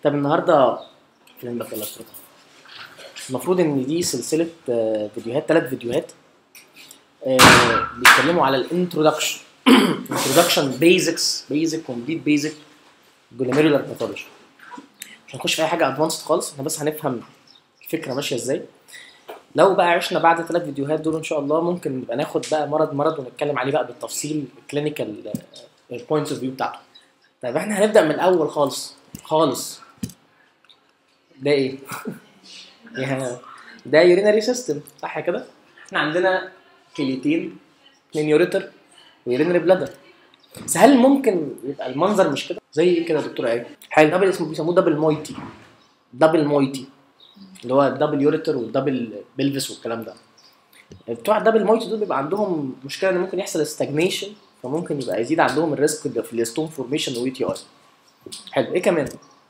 طب النهارده فين بقى الاسطوره المفروض ان دي سلسله آه، فيديوهات ثلاث فيديوهات آه، بيتكلموا على الانترودكشن انترودكشن بيزكس بيزك كومبليت بيزك جلوميرولار باثولوجي مش هنخش في اي حاجه ادفانسد خالص احنا بس هنفهم الفكره ماشيه ازاي لو بقى عشنا بعد الثلاث فيديوهات دول ان شاء الله ممكن نبقى ناخد بقى مرض مرض ونتكلم عليه بقى بالتفصيل الكلينيكال البوينتس اوف فيو بتاعته طيب احنا هنبدا من الاول خالص خالص ده ايه؟ يعني ده يورينري سيستم صح كده؟ احنا عندنا كليتين اثنين يوريتر ويورينري بلادر بس هل ممكن يبقى المنظر مش كده؟ زي ايه كده يا دكتور ايه؟ حلو دبل اسمه بيسموه دبل مويتي دبل مويتي اللي هو الدبل يوريتر والدبل بلفس والكلام ده بتوع الدبل مويتي دول بيبقى عندهم مشكله ان ممكن يحصل استجنيشن فممكن يبقى يزيد عندهم الريسك في الستون فورميشن وي تي اي حلو ايه كمان؟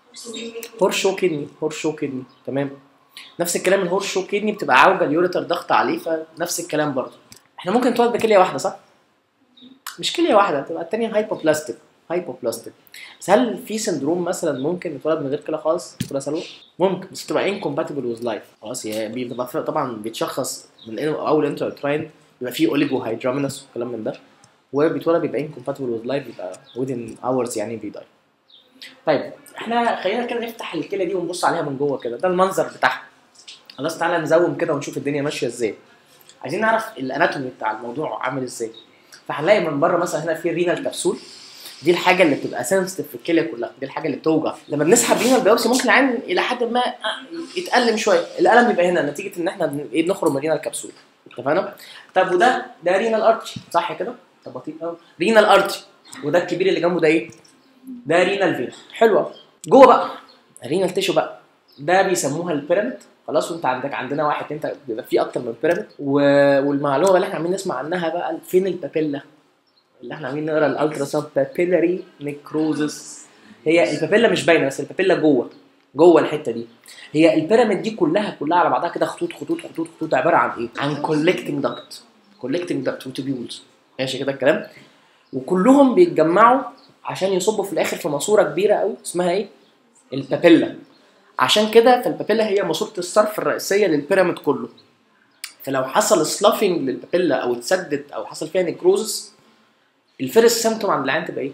هورس شو كدني هورس شو كدني تمام نفس الكلام الهورس شو كدني بتبقى عوجه اليوريتر ضغط عليه فنفس الكلام برضه احنا ممكن نتولد بكليه واحده صح؟ مش كليه واحده تبقى الثانيه هايبوبلاستيك هايبوبلاستيك بس هل في سندروم مثلا ممكن نتولد من غير كلى خالص دكتوره سلوى؟ ممكن بس تبقى انكومباتبل ويز لايف خلاص هي بيبقى في- طبعا بيتشخص من اول انترا بيبقى فيه اوليجو هيدرامينس وكلام من ده وبيتولد بيبقى انكومباتبل ويز لايف بيبقى within hours يعني بيداي طيب احنا خلينا كده نفتح الكلى دي ونبص عليها من جوه كده ده المنظر بتاعها خلاص تعالى نزوم كده ونشوف الدنيا ماشيه ازاي عايزين نعرف الاناتومي بتاع الموضوع عامل ازاي فهنلاقي من بره مثلا هنا في رينال كبسول دي الحاجه اللي بتبقى سنسيتيف في الكليه كلها دي الحاجه اللي بتوجع لما بنسحب رينال بيوبسي ممكن العين الى حد ما آه، يتالم شويه الالم بيبقى هنا نتيجه ان احنا بن- ايه بنخرج من رينال كبسول اتفقنا طب وده ده رينال ارتري صح كده طب بطيء قوي رينال ارتري وده الكبير اللي جنبه ده ايه ده رينال فين حلوه جوه بقى رينال تيشو بقى ده بيسموها البيراميد خلاص وانت عندك عندنا واحد انت بيبقى فيه اكتر من بيراميد و... والمعلومه اللي احنا عاملين نسمع عنها بقى فين البابيلا اللي احنا عاملين نقرا الالترا ساوند بابيلاري نيكروزس هي البابيلا مش باينه بس البابيلا جوه جوه الحته دي هي البيراميد دي كلها كلها على بعضها كده خطوط خطوط خطوط خطوط عباره عن ايه؟ عن كولكتنج داكت كولكتنج داكت وتوبيولز ماشي كده الكلام وكلهم بيتجمعوا عشان يصبوا في الاخر في ماسوره كبيره قوي اسمها ايه؟ البابيلا عشان كده فالبابيلا هي ماسوره الصرف الرئيسيه للبيراميد كله فلو حصل سلافنج للبابيلا او اتسدت او حصل فيها نيكروزس الفيرست سيمتوم عند العيان تبقى ايه؟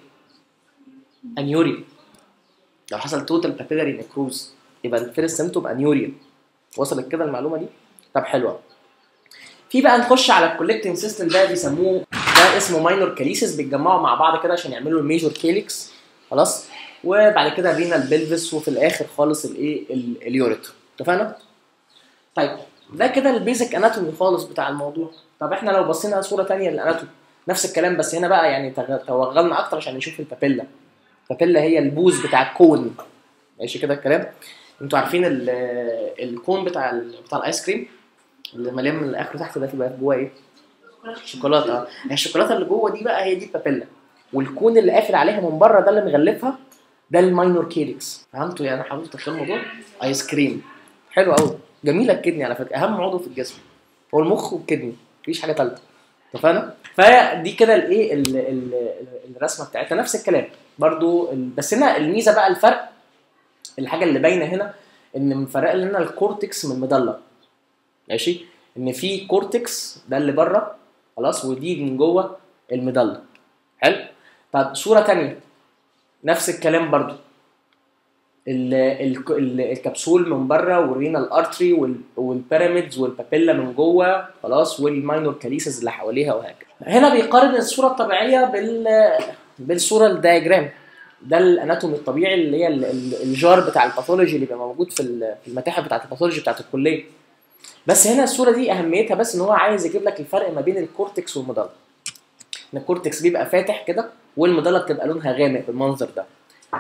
انيوريا لو حصل توتال بابيلاري نيكروز يبقى الفيرست سيمتوم انيوريا وصلت كده المعلومه دي؟ طب حلوه في بقى نخش على الكولكتنج سيستم ده بيسموه ده اسمه ماينور كاليسيس بيتجمعوا مع بعض كده عشان يعملوا الميجور كيليكس خلاص وبعد كده الرينال بلفس وفي الاخر خالص الايه ال- اليوريتر اتفقنا؟ طيب ده كده البيزك اناتومي خالص بتاع الموضوع طب احنا لو بصينا على صوره ثانيه للاناتومي نفس الكلام بس هنا بقى يعني تغ- توغلنا اكتر عشان نشوف البابيلا البابيلا هي البوز بتاع الكون ماشي كده الكلام انتوا عارفين ال- الكون بتاع ال- بتاع الايس كريم اللي مليان من الاخر تحت ده بيبقى جواه ايه؟ شوكولاته اه هي الشوكولاته اللي جوه دي بقى هي دي البابيلا والكون اللي قافل عليها من بره ده اللي مغلفها ده الماينور كيليكس فهمتوا يعني حاولت تخيل الموضوع ايس كريم حلو قوي جميله الكدني على فكره اهم عضو في الجسم هو المخ والكدني مفيش حاجه ثالثه اتفقنا فدي كده الايه ال- ال- ال- الرسمه بتاعتها نفس الكلام برضو ال- بس هنا الميزه بقى الفرق الحاجه اللي باينه هنا ان مفرق لنا الكورتكس من المضله ماشي ان في كورتكس ده اللي بره خلاص ودي من جوه المضله حلو طب صوره تانية نفس الكلام برضو ال ال ال الكبسول من بره والرينال ارتري وال- والبيراميدز والبابيلا من جوه خلاص والماينور كاليسز اللي حواليها وهكذا هنا بيقارن الصوره الطبيعيه بال بالصوره الدايجرام ده الاناتومي الطبيعي اللي هي ال- ال- الجار بتاع الباثولوجي اللي بيبقى موجود في ال- في المتاحف بتاعت الباثولوجي بتاعت الكليه بس هنا الصوره دي اهميتها بس ان هو عايز يجيب لك الفرق ما بين الكورتكس والمضله ان الكورتكس بيبقى فاتح كده والمضله بتبقى لونها غامق بالمنظر ده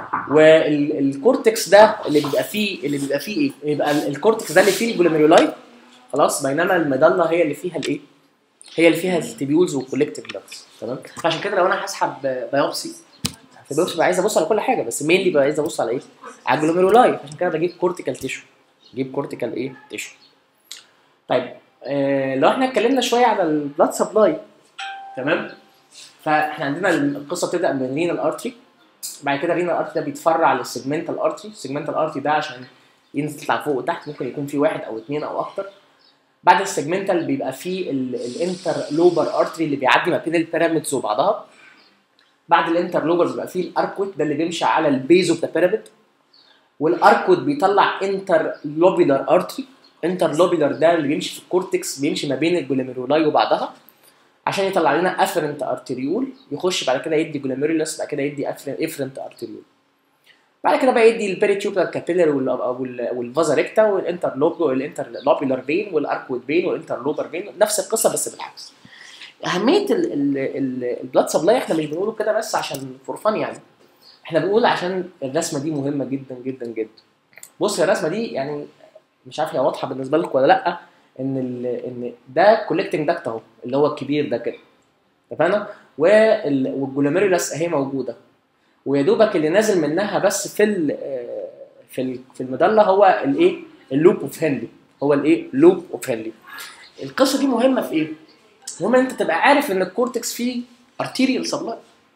والكورتكس ده اللي بيبقى فيه اللي بيبقى فيه ايه؟ يبقى ال- الكورتكس ده اللي فيه الجلوميرولاي خلاص بينما المضله هي اللي فيها الايه؟ هي اللي فيها التبيولز والكولكتيف داكتس تمام؟ فعشان كده لو انا هسحب بايوبسي في بايوبسي ببقى عايز ابص على كل حاجه بس مينلي بقى عايز ابص على ايه؟ على الجلوميرولاي عشان كده بجيب كورتيكال تيشو بجيب كورتيكال ايه؟ تيشو طيب آه لو احنا اتكلمنا شويه على البلاد سبلاي تمام؟ فاحنا عندنا القصه بتبدا من رينال ارتري بعد كده الرينال ارتري ده بيتفرع للسيجمنتال ارتري السيجمنتال ارتري ده عشان ينزل يطلع فوق وتحت ممكن يكون في واحد او اثنين او اكتر بعد السيجمنتال بيبقى فيه الانتر لوبر ارتري اللي بيعدي ما بين البيراميدز وبعضها بعد الانتر لوبر بيبقى فيه الاركوت ده اللي بيمشي على البيز اوف ذا بيراميد والاركوت بيطلع انتر لوبيلر ارتري انتر لوبيلر ده اللي بيمشي في الكورتكس بيمشي ما بين الجلوميرولاي وبعضها عشان يطلع لنا افرنت ارتريول يخش بعد كده يدي جلوميرولس بعد كده يدي افرنت ارتريول بعد كده بقى يدي البيريتيوبلر كابيلر والفازا ريكتا والانتر لوب والانتر لوبيلر فين والاركويد فين والانتر لوبر فين نفس القصه بس بالعكس اهميه البلاد سبلاي احنا مش بنقوله كده بس عشان فور فن يعني احنا بنقول عشان الرسمه دي مهمه جدا جدا جدا بص الرسمه دي يعني مش عارف هي واضحه بالنسبه لكم ولا لا ان ال ان ده كولكتنج داكت اهو اللي هو الكبير ده كده اتفقنا والجلوميرولس اهي موجوده ويا دوبك اللي نازل منها بس في ال في ال في المظله هو الايه اللوب اوف هنلي هو الايه لوب اوف هنلي القصه دي مهمه في ايه مهم ان انت تبقى عارف ان الكورتكس فيه ارتيريال سبلاي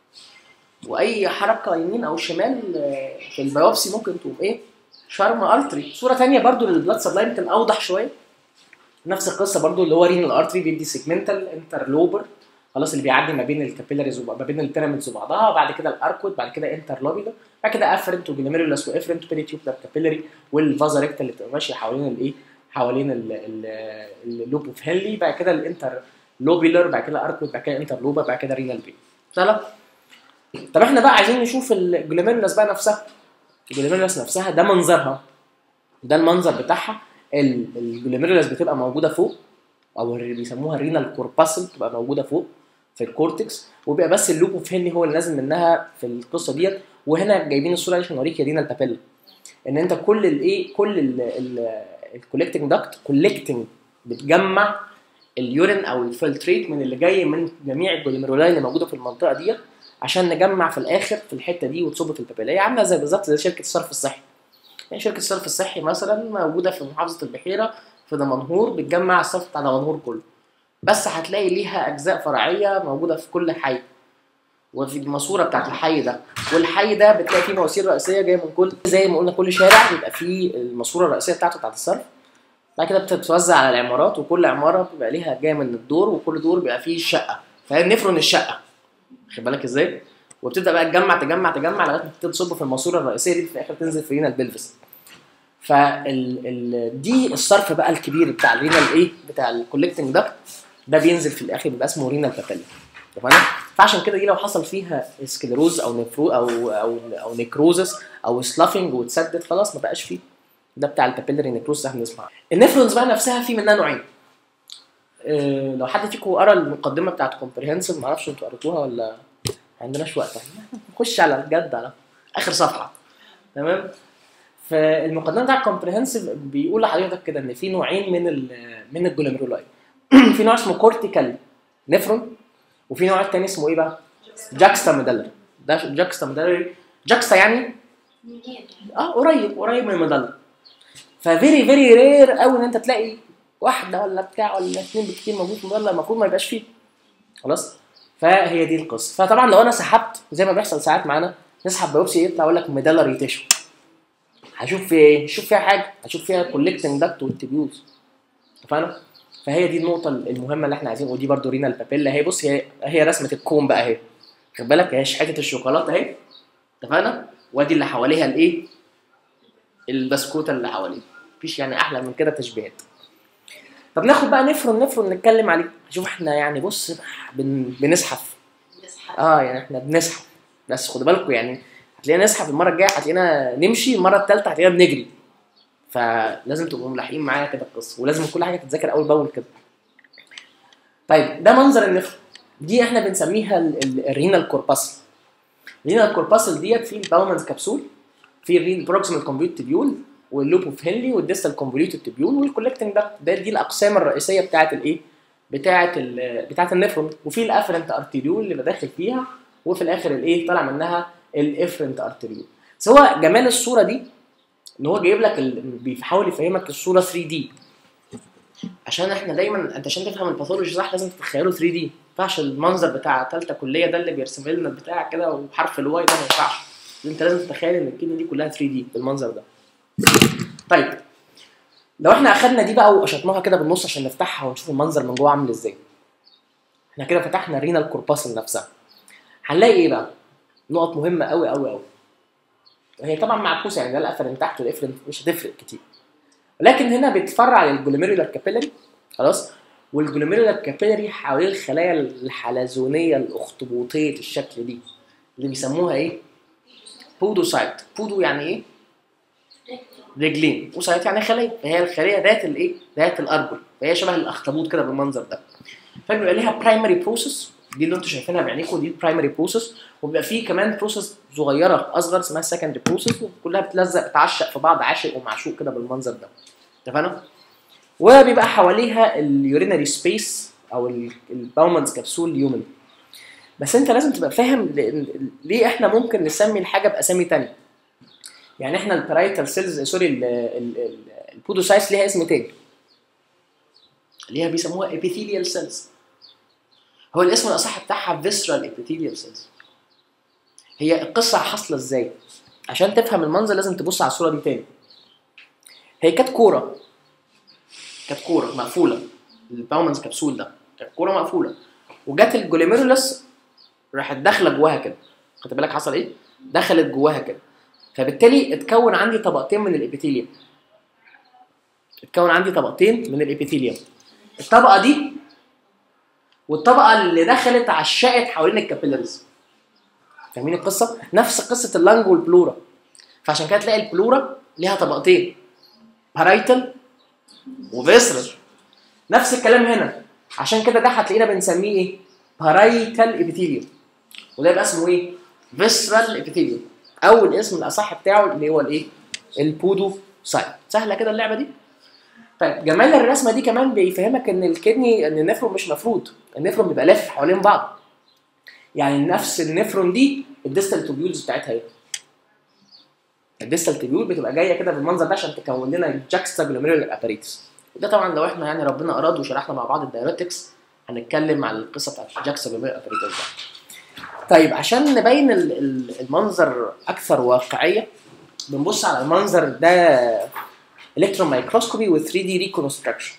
واي حركه يمين او شمال في البيوبسي ممكن تقوم ايه شارم ارتري صوره ثانيه برضو للبلاد سبلاي يمكن اوضح شويه نفس القصه برضو اللي هو رينال ارتري بيدي سيجمنتال انترلوبر خلاص اللي بيعدي ما بين الكابيلاريز وما بين البيراميدز وبعضها بعد كده الاركود بعد كده انترلوبيلر بعد كده افرنت وجلوميرولس وافرنت بيريتيوبلر كابيلاري والفازا ريكتا اللي بتبقى ماشيه حوالين الايه حوالين اللوب اوف هنلي بعد كده الانتر لوبيلر بعد كده اركود بعد كده انتر لوبا بعد كده رينال بي سهله طب احنا بقى عايزين نشوف الجلوميرولس بقى نفسها الجلوميرولس نفسها ده منظرها ده المنظر بتاعها الجلوميرولس بتبقى موجوده فوق او اللي بيسموها الرينال كورباسل بتبقى موجوده فوق في الكورتكس وبيبقى بس اللوب اوف هنلي هو اللي نازل منها في القصه ديت وهنا جايبين الصوره دي عشان اوريك يا رينال بابيلا ان انت كل الايه كل الكولكتنج داكت كولكتنج بتجمع اليورين او الفلتريت من اللي جاي من جميع الجلوميرولاي اللي موجوده في المنطقه ديت عشان نجمع في الاخر في الحته دي وتصب في البابيلا هي عامله زي بالظبط زي شركه الصرف الصحي يعني شركه الصرف الصحي مثلا موجوده في محافظه البحيره في دمنهور بتجمع الصرف بتاع دمنهور كله بس هتلاقي ليها اجزاء فرعيه موجوده في كل حي وفي الماسوره بتاعت الحي ده والحي ده بتلاقي فيه مواسير رئيسيه جايه من كل زي ما قلنا كل شارع بيبقى فيه الماسوره الرئيسيه بتاعته بتاعت الصرف بعد كده بتتوزع على العمارات وكل عماره بيبقى ليها جايه من الدور وكل دور بيبقى فيه شقه فهي نفرن الشقه خد بالك ازاي وبتبدا بقى تجمع تجمع تجمع لغايه ما تصب في الماسوره الرئيسيه دي في الاخر تنزل في رينا البلفس فال ال... دي الصرف بقى الكبير بتاع الرينال ايه بتاع الكولكتنج ده ده بينزل في الاخر بيبقى اسمه رينال بابيلا تمام فعشان كده دي لو حصل فيها سكليروز او نفرو او او او نيكروزس او سلافنج وتسدد خلاص ما بقاش فيه ده بتاع البابيلري نيكروز احنا بنسمع النفرونز بقى نفسها في منها نوعين إيه لو حد فيكم قرا المقدمه بتاعت كومبريهنسيف ما اعرفش انتوا قريتوها ولا ما عندناش وقت نخش على الجد على اخر صفحه تمام فالمقدمه بتاع الكومبريهنسيف بيقول لحضرتك كده ان في نوعين من ال من الجلوميرولاي في نوع اسمه كورتيكال نفرون وفي نوع تاني اسمه ايه بقى؟ جاكستا ميدلري ده جاكستا ميدلري جاكستا يعني اه قريب قريب من الميدلر ففيري فيري رير قوي ان انت تلاقي واحده ولا بتاع ولا اثنين بالكتير موجود في الميدلر المفروض ما يبقاش فيه خلاص فهي دي القصه فطبعا لو انا سحبت زي ما بيحصل ساعات معانا نسحب بايوبسي يطلع يقول لك ميدلري تيشو هشوف فيها ايه؟ هشوف فيها حاجه هشوف فيها كولكتنج داكت والتبيوز اتفقنا؟ فهي دي النقطه المهمه اللي احنا عايزين ودي برده رينا البابيلا هي بص هي هي رسمه الكون بقى اهي خد بالك هي حته الشوكولاته اهي اتفقنا؟ وادي اللي حواليها الايه؟ البسكوته اللي حواليه مفيش يعني احلى من كده تشبيهات طب ناخد بقى نفرن نفرن نتكلم عليه شوف احنا يعني بص بن... بنزحف اه يعني احنا بنزحف بس خدوا بالكم يعني هتلاقينا نزحف المره الجايه هتلاقينا نمشي المره الثالثه هتلاقينا بنجري فلازم تبقوا ملاحقين معايا كده القصه ولازم كل حاجه تتذاكر اول باول كده طيب ده منظر النفر دي احنا بنسميها الرينال كورباسل الرينال كورباسل ديت في الباومنز كبسول في البروكسيمال كومبليت تبيول واللوب اوف هنلي والديستال كونفوليوتد تبيول والكولكتنج ده ده دي الاقسام الرئيسيه بتاعه الايه؟ بتاعه ال بتاعه النفرون وفي الافرنت ارتيريول اللي بداخل فيها وفي الاخر الايه طالع منها الافرنت ارتيريول بس هو جمال الصوره دي ان هو جايب لك ال... بيحاول يفهمك الصوره 3 دي عشان احنا دايما انت عشان تفهم الباثولوجي صح لازم تتخيله 3 دي ما ينفعش المنظر بتاع ثالثه كليه ده اللي بيرسم لنا البتاع كده وحرف الواي ده ما ينفعش انت لازم تتخيل ان الكدني دي كلها 3 دي بالمنظر ده طيب لو احنا اخدنا دي بقى وقشطناها كده بالنص عشان نفتحها ونشوف المنظر من جوه عامل ازاي احنا كده فتحنا الرينال كورباسل نفسها هنلاقي ايه بقى نقط مهمه قوي قوي قوي هي طبعا معكوسه يعني ده القفل من تحت والقفل مش هتفرق كتير ولكن هنا بيتفرع للجلوميرولار كابيلاري خلاص والجلوميرولار كابيلاري حوالين الخلايا الحلزونيه الاخطبوطيه الشكل دي اللي بيسموها ايه؟ بودوسايت بودو يعني ايه؟ رجلين وسايت يعني خليه فهي الخليه ذات الايه؟ ذات الارجل فهي شبه الاخطبوط كده بالمنظر ده فبيبقى ليها برايمري بروسيس دي اللي انتم شايفينها بعينيكم دي البرايمري بروسيس وبيبقى فيه كمان بروسيس صغيره اصغر اسمها السكندري بروسيس وكلها بتلزق بتعشق في بعض عاشق ومعشوق كده بالمنظر ده اتفقنا؟ وبيبقى حواليها اليورينري سبيس او الباومانز كبسول يومن بس انت لازم تبقى فاهم لأن- ليه احنا ممكن نسمي الحاجه باسامي تانية يعني احنا البرايتال سيلز سوري ال- ال- ال- البودوسايتس ليها اسم تاني ليها بيسموها epithelial cells هو الاسم الاصح بتاعها visceral epithelial cells هي القصه حاصله ازاي عشان تفهم المنظر لازم تبص على الصوره دي تاني هي كانت كوره كانت كوره مقفوله الباومنز كبسول ده كانت كوره مقفوله وجت الجلوميرولس راحت داخله جواها كده خدت بالك حصل ايه؟ دخلت جواها كده فبالتالي اتكون عندي طبقتين من الابيثيليوم اتكون عندي طبقتين من الابيثيليوم الطبقه دي والطبقه اللي دخلت عشقت حوالين الكابيلاريز فاهمين القصه؟ نفس قصه اللنج والبلورا فعشان كده تلاقي البلورا ليها طبقتين بارايتال وفيسرال نفس الكلام هنا عشان كده ده هتلاقينا بنسميه ايه؟ بارايتال ابيثيليوم وده يبقى اسمه ايه؟ فيسرال ابيثيليوم او الاسم الاصح بتاعه اللي هو الايه؟ البودو سايت سهله كده اللعبه دي؟ طيب جمال الرسمه دي كمان بيفهمك ان الكدني ان النفرون مش مفروض النفرون بيبقى لافف حوالين بعض يعني نفس النفرون دي الديستال توبيولز بتاعتها ايه؟ الديستال تيبيول بتبقى جايه كده بالمنظر ده عشان تكون لنا الجاكستا جلوميرولار اباريتس وده طبعا لو احنا يعني ربنا اراد وشرحنا مع بعض الدايركتكس هنتكلم على القصه بتاعت الجاكستا جلوميرولار اباريتس ده طيب عشان نبين ال- ال- المنظر اكثر واقعيه بنبص على المنظر ده الكترون مايكروسكوبي و 3 دي ريكونستراكشن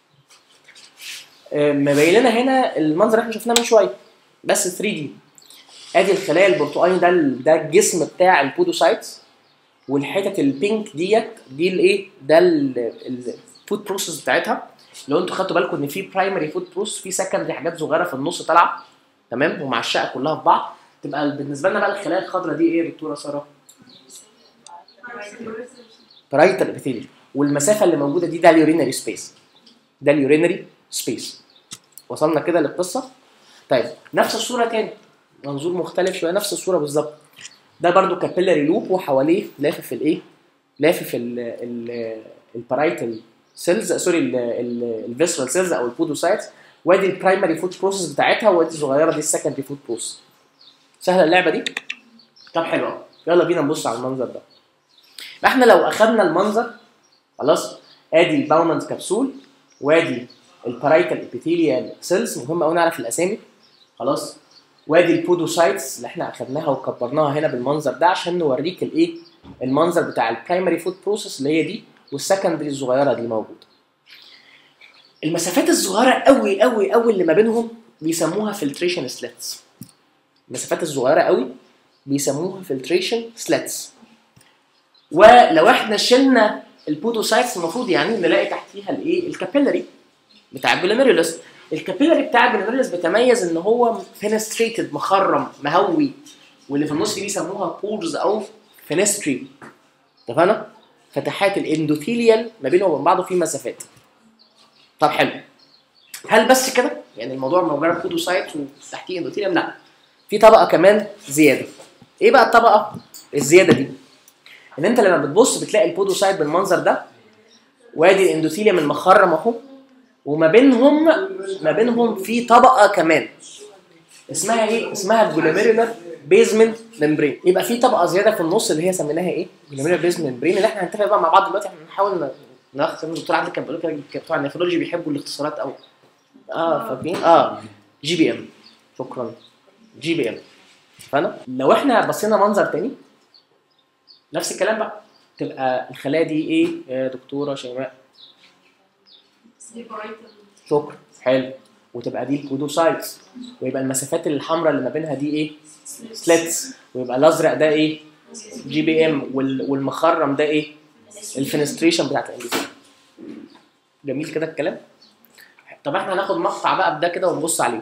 مبين لنا هنا المنظر اللي احنا شفناه من شويه بس 3 دي ادي الخلايا البرتقالي ده ال- ده الجسم بتاع البودوسايتس والحتت البينك ديت دي الايه ده الفود بروسيس بتاعتها لو انتوا خدتوا بالكم ان في برايمري فود بروسيس في سكندري حاجات صغيره في النص طالعه تمام ومعشقه كلها في بعض تبقى بالنسبه لنا بقى الخلايا الخضراء دي ايه يا دكتوره ساره؟ برايتال ابيثيليوم والمسافه اللي موجوده دي ده اليورينري سبيس ده اليورينري سبيس وصلنا كده للقصه طيب نفس الصوره تاني منظور مختلف شويه نفس الصوره بالظبط ده برضو كابيلاري لوب وحواليه لافف الايه لافف ال ال البرايتال سيلز سوري الفيسرال سيلز او البودوسايتس وادي البرايمري فود بروسيس بتاعتها وادي الصغيره دي السكندري فود بروسيس سهله اللعبه دي طب حلو أوي. يلا بينا نبص على المنظر ده احنا لو اخدنا المنظر خلاص ادي الباومنز كبسول وادي البرايتال ابيثيليال سيلز مهم قوي نعرف الاسامي خلاص وادي البودوسايتس اللي احنا اخدناها وكبرناها هنا بالمنظر ده عشان نوريك الايه المنظر بتاع البرايمري فود بروسيس اللي هي دي والسكندري الصغيره دي موجوده المسافات الصغيره قوي قوي قوي اللي ما بينهم بيسموها فلتريشن سلاتس المسافات الصغيره قوي بيسموها فلتريشن سلاتس ولو احنا شلنا البودوسايتس المفروض يعني نلاقي تحتيها الايه الكابيلاري بتاع الجلوميرولس الكابيلاري بتاع الجلوميرولس بيتميز ان هو فينستريتد مخرم مهوي واللي في النص دي بيسموها بورز او فينستري اتفقنا؟ فتحات الاندوثيليال ما بينه وبين بعضه في مسافات طب حلو هل بس كده؟ يعني الموضوع مجرد بودوسايت وتحتيه اندوثيليوم؟ لا في طبقه كمان زياده ايه بقى الطبقه الزياده دي؟ ان انت لما بتبص بتلاقي البودوسايت بالمنظر ده وادي الاندوثيليوم المخرم اهو وما بينهم ما بينهم في طبقه كمان اسمها ايه؟ اسمها الجلوميرولار بيزمنت ممبرين يبقى في طبقه زياده في النص اللي هي سميناها ايه؟ جلوميرولار بيزمنت ممبرين اللي احنا هنتفق بقى مع بعض دلوقتي احنا هنحاول ن- ناخد زي ما الدكتور عادل كان بيقول كده بتوع النفرولوجي بيحبوا الاختصارات قوي اه فاكرين؟ اه جي بي ام شكرا جي بي ام فانا لو احنا بصينا منظر تاني نفس الكلام بقى تبقى الخلايا دي ايه يا دكتوره شيماء شكرا حلو وتبقى دي البودوسايتس ويبقى المسافات الحمراء اللي ما بينها دي ايه سليتس ويبقى الازرق ده ايه جي بي ام والمخرم ده ايه الفنستريشن بتاعت الاندوثيليوم جميل كده الكلام طب احنا هناخد مقطع بقى بده كده ونبص عليه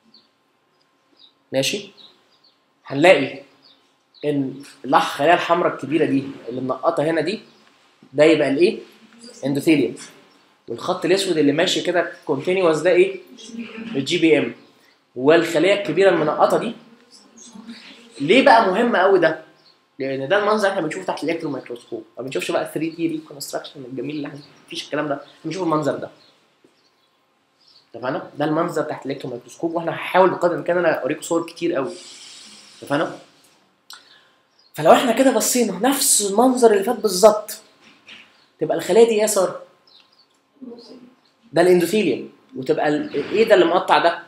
ماشي هنلاقي ان اللح الخلايا الحمراء الكبيره دي اللي منقطه هنا دي ده يبقى الايه اندوثيليوم والخط الاسود اللي ماشي كده كونتينوس ده ايه الجي بي ام والخليه الكبيره المنقطه دي ليه بقى مهم قوي ده لان ده المنظر احنا بنشوفه تحت الالكترون ميكروسكوب ما بنشوفش بقى 3 دي ريكونستراكشن الجميل اللي احنا مفيش الكلام ده بنشوف المنظر ده اتفقنا ده المنظر تحت الالكترون ميكروسكوب واحنا هحاول بقدر الامكان انا اوريكم صور كتير قوي اتفقنا فلو احنا كده بصينا نفس المنظر اللي فات بالظبط تبقى الخلايا دي ايه يا ساره؟ ده الاندوثيليوم وتبقى ال- ايه ده اللي مقطع ده؟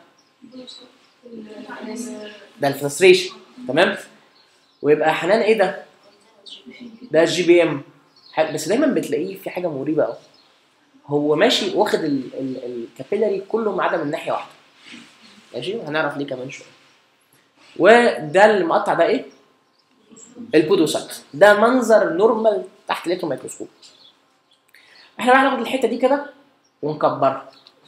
ده الفنستريشن تمام؟ ويبقى حنان ايه ده؟ ده الجي بي ام بس دايما بتلاقيه في حاجه مريبه قوي هو ماشي واخد ال- ال- الكابيلاري كله ما عدا من ناحيه واحده ماشي هنعرف ليه كمان شويه وده اللي مقطع ده ايه؟ البودوسايت ده منظر نورمال تحت الالكترون ميكروسكوب احنا بقى هناخد الحته دي كده ونكبرها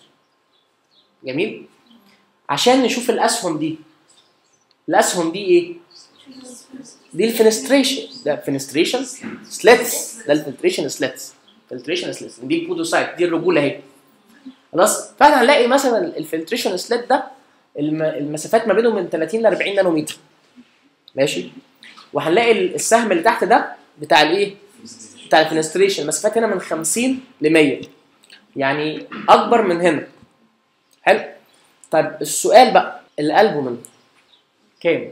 جميل عشان نشوف الاسهم دي الاسهم دي ايه دي الفنستريشن ده فنستريشن سليتس ده الفلتريشن سليتس فلتريشن سليتس دي البودوسايت دي الرجوله اهي خلاص فاحنا هنلاقي مثلا الفلتريشن سليت ده الم- المسافات ما بينهم من 30 ل 40 نانومتر ماشي وهنلاقي السهم اللي تحت ده بتاع الايه بتاع الفنستريشن المسافات هنا من 50 ل 100 يعني اكبر من هنا حلو طيب السؤال بقى الالبومين كام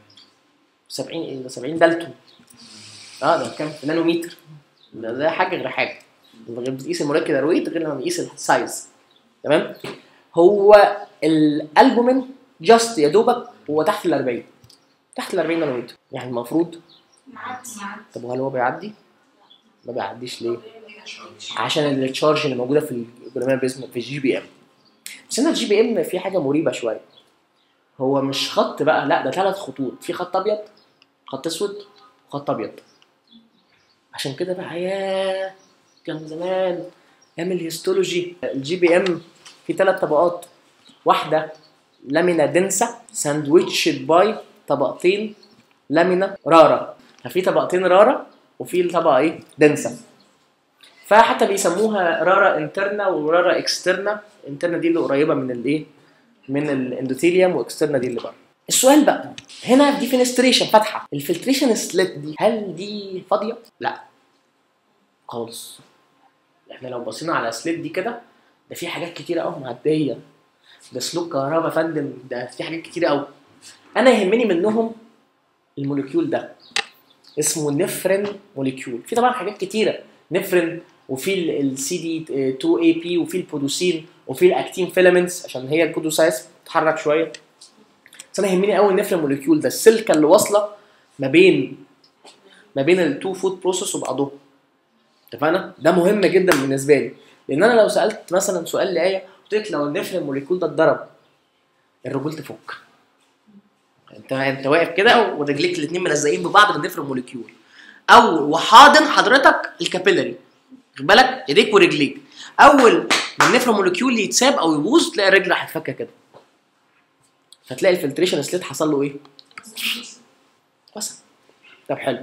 70 ايه ده 70 دالتون اه ده كام في نانومتر ده, ده حاجه غير حاجه غير بتقيس المولكيولار ويت غير لما بتقيس السايز تمام هو الالبومين جاست يا دوبك هو تحت ال 40 تحت ال 40 نانومتر يعني المفروض طب وهل هو بيعدي؟ ما بيعديش ليه؟ عشان التشارج اللي موجوده في الجلوميرال بيزم في الجي بي ام بس هنا الجي بي ام في حاجه مريبه شويه هو مش خط بقى لا ده ثلاث خطوط في خط ابيض خط اسود وخط ابيض عشان كده بقى ياه كان زمان ايام الهيستولوجي الجي بي ام في ثلاث طبقات واحده لامينا دنسه ساندويتشد باي طبقتين لامينا رارا ففي طبقتين رارا وفي طبقه ايه دنسه فحتى بيسموها رارا انترنا ورارا اكسترنا انترنا دي اللي قريبه من الايه من الاندوثيليوم واكسترنا دي اللي بره السؤال بقى هنا دي فينستريشن فاتحه الفلتريشن سليت دي هل دي فاضيه لا خالص احنا لو بصينا على سليت دي كده ده في حاجات كتيره قوي معديه ده سلوك كهرباء يا فندم ده في حاجات كتيره قوي انا يهمني منهم الموليكيول ده اسمه نفرين موليكيول في طبعا حاجات كتيره نفرين وفي السي دي 2 اي بي وفي البودوسين وفي الاكتين فيلامنتس عشان هي البودوسايس بتتحرك شويه بس انا يهمني قوي النفرين موليكيول ده السلكه اللي واصله ما بين ما بين التو فود بروسيس وبعضهم اتفقنا ده مهم جدا بالنسبه لي لان انا لو سالت مثلا سؤال لايه قلت لك لو النفرين موليكيول ده اتضرب الرجول تفك انت انت واقف كده ورجليك الاثنين ملزقين ببعض بالنفرين موليكيول او وحاضن حضرتك الكابيلاري خد بالك ايديك ورجليك اول ما النفرين موليكيول يتساب او يبوظ تلاقي الرجل هتفك كده فتلاقي الفلتريشن سليت حصل له ايه؟ وسع طب حلو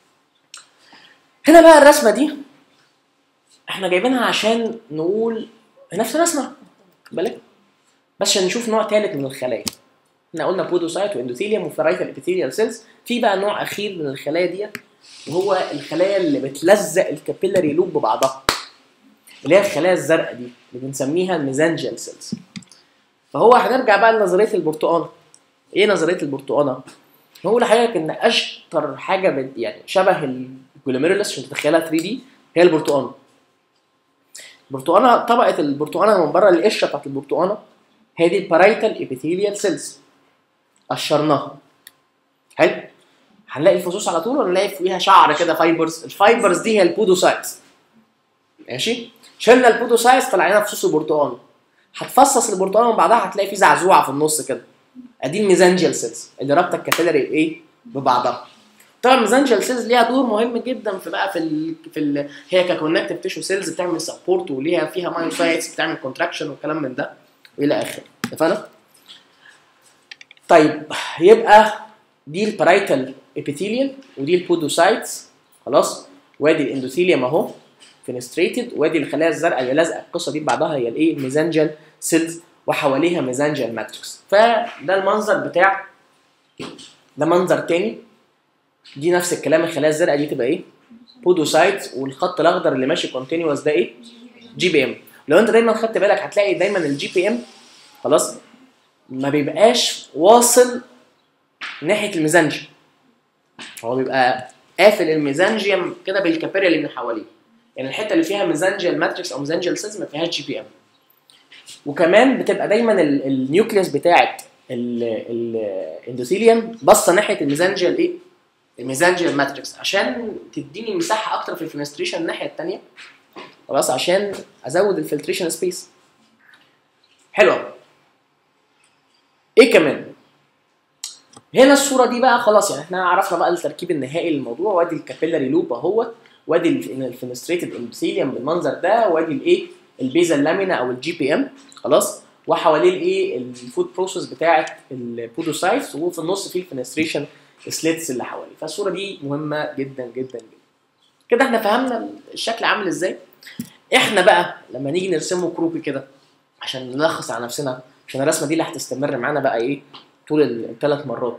هنا بقى الرسمه دي احنا جايبينها عشان نقول نفس الرسمه خد بالك بس عشان نشوف نوع ثالث من الخلايا احنا قلنا بودوسايت واندوثيليوم وفرايتال ابيثيليال سيلز في بقى نوع اخير من الخلايا ديت وهو الخلايا اللي بتلزق الكابيلاري لوب ببعضها اللي هي الخلايا الزرقاء دي اللي بنسميها الميزانجيال سيلز فهو هنرجع بقى لنظريه البرتقانه ايه نظريه البرتقانه هو لحضرتك ان اشطر حاجه بت يعني شبه الجلوميرولس عشان تتخيلها 3 دي هي البرتقانه البرتقانه طبقه البرتقانه من بره القشره بتاعت البرتقانه هي دي البارايتال ابيثيليال سيلز قشرناها حلو هنلاقي الفصوص على طول ولا نلاقي فيها شعر كده فايبرز الفايبرز دي هي البودوسايتس ماشي شلنا البودوسايتس طلع لنا فصوص البرتقال هتفصص البرتقال من بعضها هتلاقي في زعزوعه في النص كده ادي الميزانجيال سيلز اللي رابطه الكابيلاري بايه ببعضها طبعا الميزانجيال سيلز ليها دور مهم جدا في بقى في ال في ال هي ككونكتيف تيشو سيلز بتعمل سبورت وليها فيها مايوسايتس بتعمل كونتراكشن وكلام من ده والى اخره اتفقنا؟ طيب يبقى دي البرايتال ابيثيليوم ودي البودوسايتس خلاص وادي الاندوثيليوم اهو فينستريتد وادي الخلايا الزرقاء اللي لازقه القصه دي بعضها هي الايه الميزانجيال سيلز وحواليها ميزانجيال ماتريكس فده المنظر بتاع ده منظر تاني دي نفس الكلام الخلايا الزرقاء دي تبقى ايه بودوسايت والخط الاخضر اللي ماشي كونتينوس ده ايه جي بي ام لو انت دايما خدت بالك هتلاقي دايما الجي بي ام خلاص ما بيبقاش واصل ناحيه الميزانجيوم هو بيبقى قافل الميزانجيوم كده بالكابيريا اللي من حواليه يعني الحته اللي فيها ميزانجيال ماتريكس او ميزانجيال سيلز ما فيهاش جي بي ام وكمان بتبقى دايما ال- النيوكليوس بتاعت الاندوثيليوم باصه ناحيه الميزانجيال ايه؟ الميزانجيال ماتريكس عشان تديني مساحه اكتر في الفنستريشن الناحيه الثانيه خلاص عشان ازود الفلتريشن سبيس حلو أوي. ايه كمان هنا الصوره دي بقى خلاص يعني احنا عرفنا بقى التركيب النهائي للموضوع وادي الكابيلاري لوب اهوت وادي الفينستريتد اندوثيليوم بالمنظر ده وادي الايه البيزل لامينا او الجي بي ام خلاص وحواليه الايه الفود بروسيس بتاعه البودوسايتس وفي النص فيه الفينستريشن سليتس اللي حواليه فالصوره دي مهمه جدا جدا جدا كده احنا فهمنا الشكل عامل ازاي احنا بقى لما نيجي نرسمه كروبي كده عشان نلخص على نفسنا عشان الرسمه دي اللي هتستمر معانا بقى ايه طول الثلاث مرات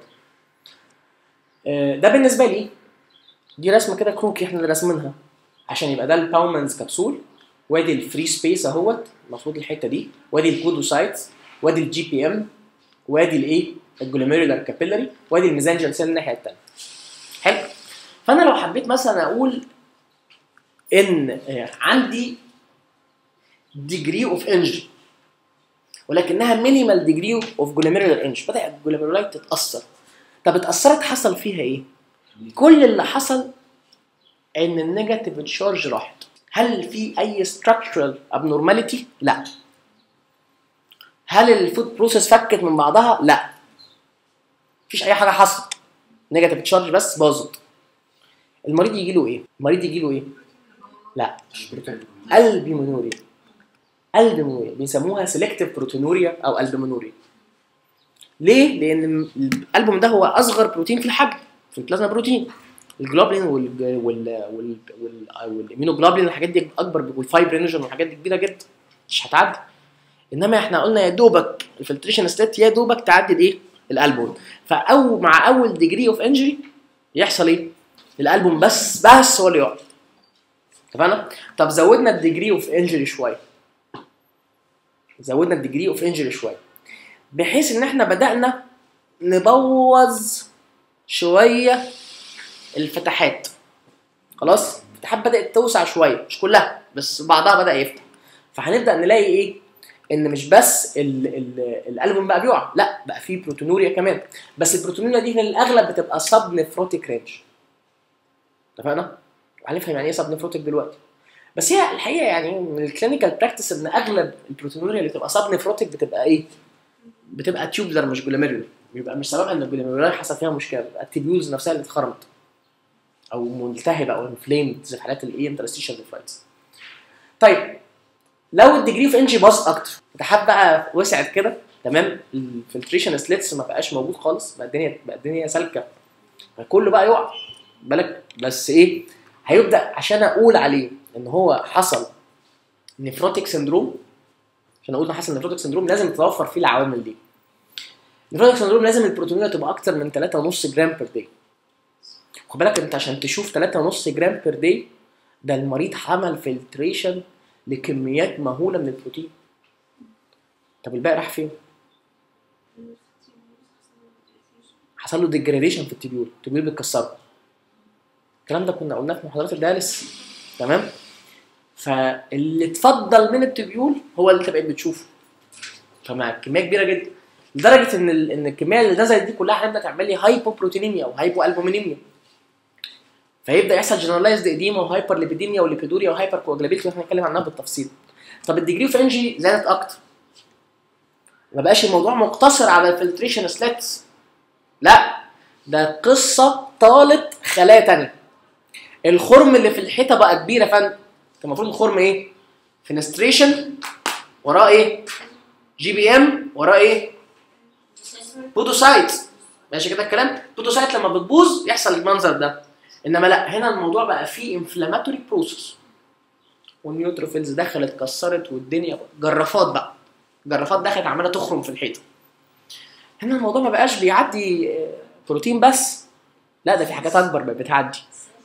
آه، ده بالنسبه لي دي رسمه كده كروكي احنا اللي راسمينها عشان يبقى ده الباومنز كبسول وادي الفري سبيس اهوت المفروض الحته دي وادي البودوسايتس وادي الجي بي ام وادي الايه الجلوميرولار كابيلاري وادي الميزانجيال سيل الناحيه الثانيه حلو فانا لو حبيت مثلا اقول ان آه، عندي ديجري اوف انجري ولكنها مينيمال ديجري اوف جلوميرولار انج بدا الجلوميرولايت تتاثر طب اتاثرت حصل فيها ايه؟ كل اللي حصل ان النيجاتيف تشارج راحت هل في اي structural abnormality؟ لا هل الفود بروسيس فكت من بعضها؟ لا مفيش اي حاجه حصلت نيجاتيف تشارج بس باظت المريض يجي له ايه؟ المريض يجي له ايه؟ لا مش بروتين البيمونوريا البيمونوريا بيسموها سيلكتيف بروتينوريا او البيمونوريا ليه؟ لان الالبوم ده هو اصغر بروتين في الحجم في البلازما بروتين الجلوبلين وال وال وال وال والامينوجلوبلين الحاجات دي اكبر والفايبرينوجين والحاجات دي كبيره جدا مش هتعدي انما احنا قلنا يا دوبك الفلتريشن ستيت يا دوبك تعدي الايه؟ الالبوم فاو مع اول ديجري اوف انجري يحصل ايه؟ الالبوم بس بس هو اللي يقع اتفقنا؟ طب زودنا الديجري اوف انجري شويه زودنا الديجري اوف انجري شويه بحيث ان احنا بدانا نبوظ شويه الفتحات خلاص الفتحات بدات توسع شويه مش كلها بس بعضها بدا يفتح فهنبدا نلاقي ايه ان مش بس ال ال الالبوم بقى بيقع لا بقى فيه بروتونوريا كمان بس البروتونوريا دي في الاغلب بتبقى سب نفروتيك رينج اتفقنا هنفهم يعني ايه سب نفروتيك دلوقتي بس هي الحقيقه يعني من الكلينيكال براكتس ان اغلب البروتونوريا اللي بتبقى سب نفروتيك بتبقى ايه بتبقى تيوبلر مش جلوميرولار بيبقى مش سببها ان الجلوميرولار حصل فيها مشكله بتبقى التيبيولز نفسها اللي اتخرمت او ملتهبه او انفليمد زي في حالات الايه انترستيشن نفرايتس طيب لو الديجري في انجي باظ اكتر الفتحات بقى وسعت كده تمام الفلتريشن سليتس ما بقاش موجود خالص بقى الدنيا بقى الدنيا سالكه فكله بقى يقع بالك بس ايه هيبدا عشان اقول عليه ان هو حصل نفروتيك سندروم عشان اقول ان حصل نفروتيك سندروم لازم تتوفر فيه العوامل دي نفروتيك سندروم لازم البروتونيه تبقى اكتر من 3.5 جرام بير داي خد بالك انت عشان تشوف 3.5 جرام بير داي ده المريض عمل فلتريشن لكميات مهوله من البروتين طب الباقي راح فين؟ حصل له ديجريديشن في التبيول التبيول بيتكسروا الكلام ده كنا قلناه في محاضرات الدياليس تمام فاللي اتفضل من التبيول هو اللي انت بقيت بتشوفه فمع كميه كبيره جدا لدرجه ان ال- ان الكميه اللي نزلت دي كلها هتبدا تعمل لي هايبوبروتينيميا وهايبو البومينيميا فيبدا يحصل جنرالايزد اديما وهايبر ليبيديميا وليبيدوريا وهايبر كواجلابيلتي واحنا هنتكلم عنها بالتفصيل طب الديجري اوف انجي زادت اكتر ما بقاش الموضوع مقتصر على الفلتريشن سلاتس لا ده قصه طالت خلايا تانية الخرم اللي في الحيطه بقى كبير يا فندم كان المفروض الخرم ايه؟ فينستريشن وراه ايه؟ جي بي ام وراه ايه؟ بودوسايت ماشي كده الكلام؟ بودوسايت لما بتبوظ يحصل المنظر ده انما لا هنا الموضوع بقى فيه انفلاماتوري بروسس والنيوتروفيلز دخلت كسرت والدنيا جرافات بقى جرافات دخلت عماله تخرم في الحيطه هنا الموضوع ما بقاش بيعدي آه، بروتين بس لا ده في حاجات اكبر بقت بتعدي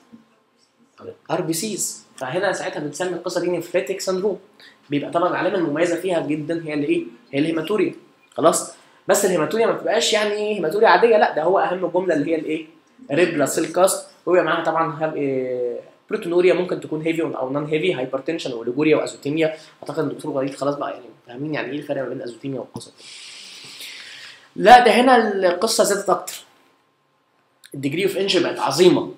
ار بي سيز فهنا ساعتها بنسمي القصه دي نفريتك سندروم بيبقى طبعا العلامه المميزه فيها جدا هي اللي ايه؟ هي الهيماتوريا خلاص بس الهيماتوريا ما بتبقاش يعني ايه هيماتوريا عاديه لا ده هو اهم جمله اللي هي الايه؟ ريد بلاد سيل كاست ويبقى معاها طبعا هاب إيه بروتونوريا ممكن تكون هيفي او نون هيفي هايبرتنشن واوليجوريا وازوتيميا اعتقد الدكتور وليد خلاص بقى يعني فاهمين يعني ايه الفرق ما بين الازوتيميا والقصه دي. لا ده هنا القصه زادت اكتر الديجري اوف انجري بقت عظيمه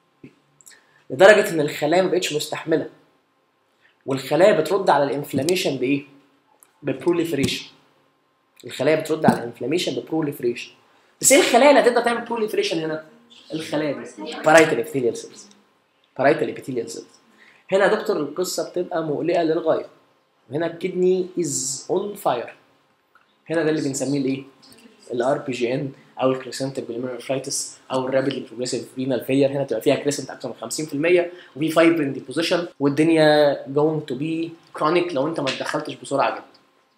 لدرجه ان الخلايا ما بقتش مستحمله والخلايا بترد على الانفلاميشن بايه؟ ببروليفريشن الخلايا بترد على الانفلاميشن ببروليفريشن بس ايه الخلايا اللي هتقدر تعمل بروليفريشن هنا؟ الخلايا دي بارايتال ابيثيليال سيلز بارايتال ابيثيليال سيلز هنا يا دكتور القصه بتبقى مقلقه للغايه هنا الكدني از اون فاير هنا ده اللي بنسميه الايه؟ الار بي جي ان او الكريسنت جلوميرولفرايتس او الرابيدلي بروجريسيف رينال فيلير هنا تبقى فيها كريسنت اكتر من 50% وفي فايبرين ديبوزيشن والدنيا جوينج تو بي كرونيك لو انت ما اتدخلتش بسرعه جدا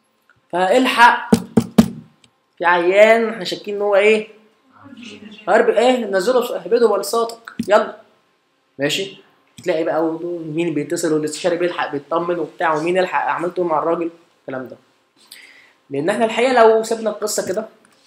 فالحق في عيان احنا شاكين ان هو ايه؟ هرب ايه نزله اهبده بلصاتك يلا ماشي تلاقي بقى مين بيتصل والاستشاري بيلحق بيطمن وبتاع ومين يلحق عملته مع الراجل الكلام ده لان احنا الحقيقه لو سيبنا القصه كده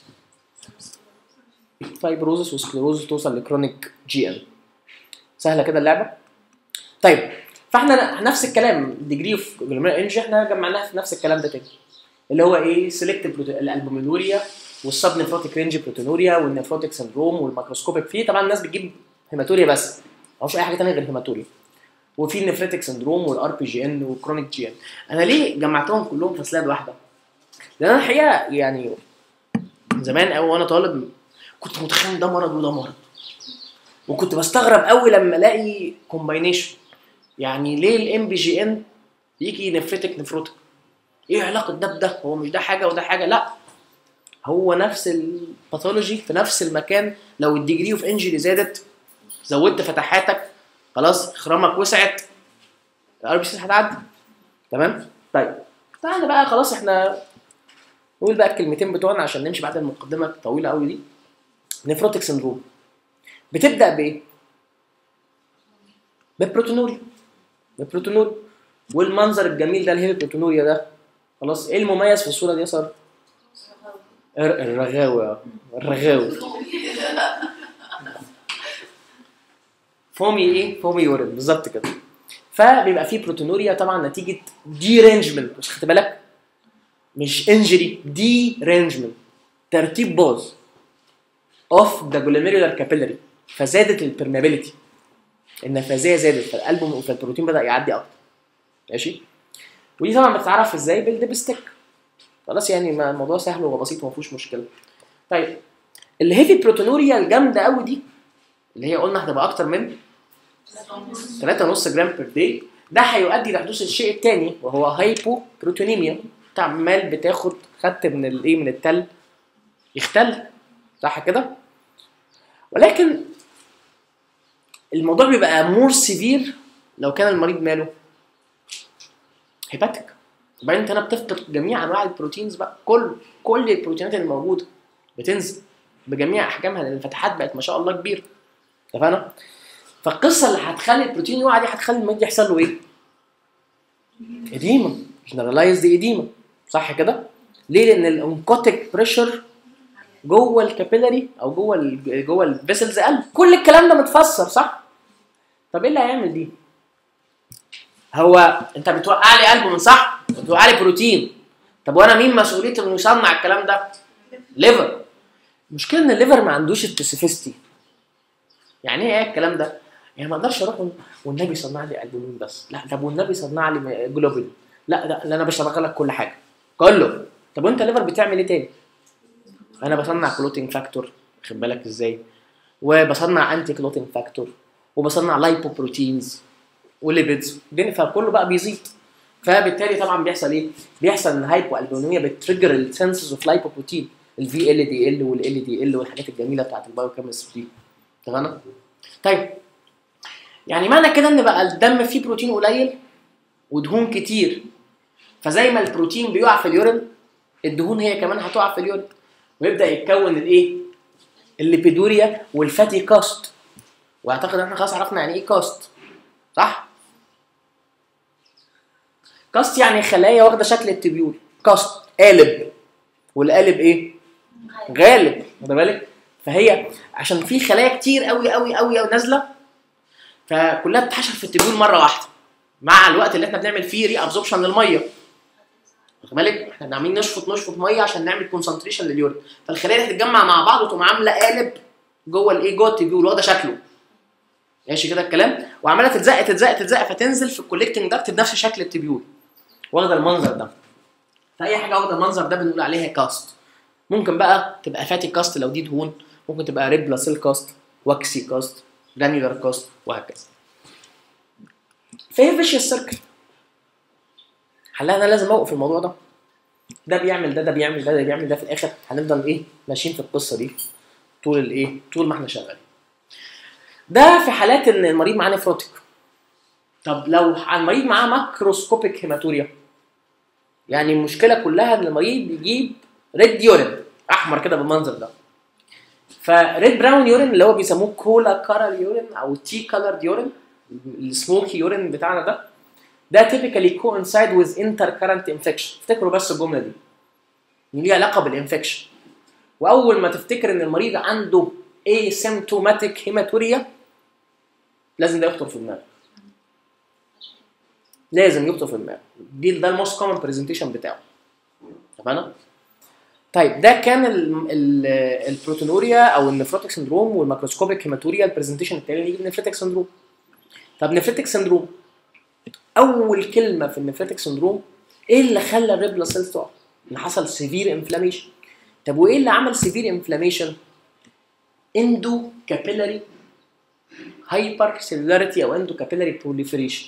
فايبروزس وسكليروزس توصل لكرونيك جي ام سهله كده اللعبه طيب فاحنا نفس الكلام ديجري اوف انجي احنا جمعناها في نفس الكلام ده تاني اللي هو ايه سيلكتيف الالبومينوريا والسب نيفروتيك رينج بروتينوريا والنيفروتيك سندروم والماكروسكوبيك فيه طبعا الناس بتجيب هيماتوريا بس ما اي حاجه ثانيه غير هيماتوريا وفي النفريتك سندروم والار بي جي ان والكرونيك جي ان انا ليه جمعتهم كلهم في سلايد واحده؟ لان انا الحقيقه يعني زمان قوي وانا طالب كنت متخيل ده مرض وده مرض وكنت بستغرب قوي لما الاقي كومباينيشن يعني ليه الام بي جي ان يجي نفرتك نفروتك ايه علاقه ده بده هو مش ده حاجه وده حاجه لا هو نفس الباثولوجي في نفس المكان لو الديجري اوف انجري زادت زودت فتحاتك خلاص خرامك وسعت الار بي سي هتعدي تمام طيب تعالى بقى خلاص احنا نقول بقى الكلمتين بتوعنا عشان نمشي بعد المقدمه الطويله قوي دي نفروتك سندروم بتبدا بايه؟ ببروتونوريا ببروتونوريا والمنظر الجميل ده الهيبروتونوريا ده خلاص ايه المميز في الصوره دي يا ساره؟ الر- الرغاوه الرغاوه فومي ايه؟ فومي يورين بالظبط كده فبيبقى فيه بروتونوريا طبعا نتيجه دي رينجمنت مش خدت بالك؟ مش انجري دي رينجمنت ترتيب باظ اوف ذا جلوميرولار كابيلاري فزادت البرميابيليتي النفاذيه زادت فالقلب فالبروتين بدا يعدي اكتر ماشي ودي طبعا بتتعرف ازاي بالدبستيك خلاص يعني ما الموضوع سهل وبسيط وما فيهوش مشكله طيب الهيفي بروتونوريا الجامده قوي دي اللي هي قلنا هتبقى اكتر من 3.5 جرام بير داي ده هيؤدي لحدوث الشيء الثاني وهو هايبو بروتونيميا انت عمال بتاخد خدت من الايه من التل يختل صح كده ولكن الموضوع بيبقى مور سيفير لو كان المريض ماله هيباتيك وبعدين انت هنا بتفقد جميع انواع البروتينز بقى كل كل البروتينات اللي موجوده بتنزل بجميع احجامها لان الفتحات بقت ما شاء الله كبيره اتفقنا؟ فالقصه اللي هتخلي البروتين يقع دي هتخلي المريض يحصل له ايه؟ اديما جنرالايزد اديما صح كده؟ ليه؟ لان الانكوتيك بريشر جوه الكابيلاري او جوه ال جوه الفيسلز قل كل الكلام ده متفسر صح؟ طب ايه اللي هيعمل دي؟ هو انت بتوقع لي قلبه من صح؟ بتوقع لي بروتين طب وانا مين مسؤوليتي انه يصنع الكلام ده؟ ليفر المشكله ان الليفر ما عندوش سبيسيفيستي يعني ايه الكلام ده؟ يعني ما اقدرش اروح والنبي صنع لي البومين بس لا طب والنبي صنع لي جلوبين لا لا لا انا بشتغل لك كل حاجه كله طب وانت الليفر بتعمل ايه تاني؟ انا بصنع كلوتينج فاكتور خد بالك ازاي؟ وبصنع انتي كلوتينج فاكتور وبصنع لايبوبروتينز وليبيدز فكله بقى بيزيد فبالتالي طبعا بيحصل ايه؟ بيحصل ان الهايبو البونيميا بتريجر السنسز اوف لايبوبروتين الفي ال دي ال والال دي ال والحاجات الجميله بتاعت البايو كيمستري دي تمام؟ طيب يعني معنى كده ان بقى الدم فيه بروتين قليل ودهون كتير فزي ما البروتين بيقع في اليورين الدهون هي كمان هتقع في اليورين ويبدا يتكون الايه؟ الليبيدوريا والفاتي كاست واعتقد ان احنا خلاص عرفنا يعني ايه كاست صح؟ كاست يعني خلايا واخده شكل التبيول كاست قالب والقالب ايه؟ غالب واخد بالك؟ فهي عشان في خلايا كتير قوي قوي قوي قوي نازله فكلها بتتحشر في التبيول مره واحده مع الوقت اللي احنا بنعمل فيه ري ابزوربشن للميه واخد بالك؟ احنا عاملين نشفط نشفط ميه عشان نعمل كونسنتريشن لليورين فالخلايا هتتجمع مع بعض وتقوم عامله قالب جوه الايه؟ جوه التبيول واخده شكله ماشي كده الكلام وعماله تتزق تتزق تتزق فتنزل في الكوليكتنج داكت بنفس شكل التبيول واخده المنظر ده فاي حاجه واخده المنظر ده بنقول عليها كاست ممكن بقى تبقى فاتي كاست لو دي دهون ممكن تبقى ريد بلاسيل كاست واكسي كاست جرانيولار كاست وهكذا فهي فيشيوس سيركل حلها انا لازم اوقف الموضوع ده ده بيعمل ده ده بيعمل ده ده بيعمل ده في الاخر هنفضل ايه ماشيين في القصه دي طول الايه طول ما احنا شغالين ده في حالات ان المريض معاه نفروتيك طب لو المريض معاه ماكروسكوبيك هيماتوريا يعني المشكله كلها ان المريض بيجيب ريد يورين احمر كده بالمنظر ده فريد براون يورين اللي هو بيسموه كولا كارال يورين او تي كالرد يورين السموكي يورين بتاعنا ده ده typically coincide with intercurrent infection افتكروا بس الجمله دي ليها علاقه بالانفكشن واول ما تفتكر ان المريض عنده asymptomatic هيماتوريا لازم ده يخطر في دماغك لازم يخطر في دماغك دي ده الموست كومن برزنتيشن بتاعه تمام طيب ده كان ال ال البروتونوريا او النفروتيك سندروم والماكروسكوبيك هيماتوريا البرزنتيشن التاني اللي يجي النفريتك سندروم طب نفريتك سندروم اول كلمه في النفريتك سندروم ايه اللي خلى الريد بلاد سيلز تقع؟ ان حصل سيفير انفلاميشن طب وايه اللي عمل سيفير انفلاميشن؟ اندو كابيلاري هايبر سيلولاريتي او اندو كابيلاري بروليفريشن